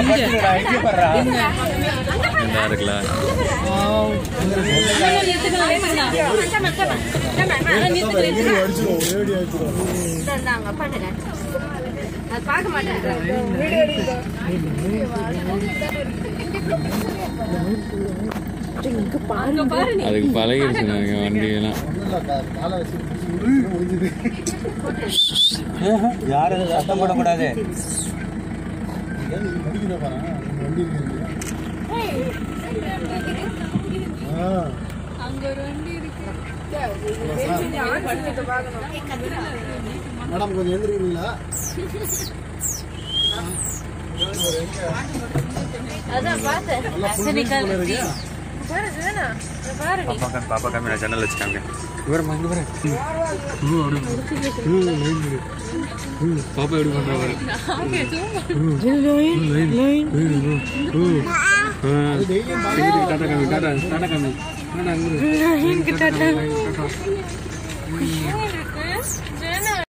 நல்லா இருக்குல்ல இந்தாங்க, பண்ணுங்க. அது பார்க்க மாட்டேன் அதுக்கு பழகிருச்சு நாங்க வண்டியெல்லாம் யாரும் சத்தம் போடக்கூடாது மேடம் கொஞ்சம் எழுந்திருக்கீங்களா அதான் பார்த்தேன் பாப்பா பாப்பா காமி நான் ஜன்னல் வச்சுக்காங்க இவரம்மா இங்க வர பாப்பா எப்படி பண்ற பாரு டாடா காமி டாடா டாடா காமி டாடா டாடா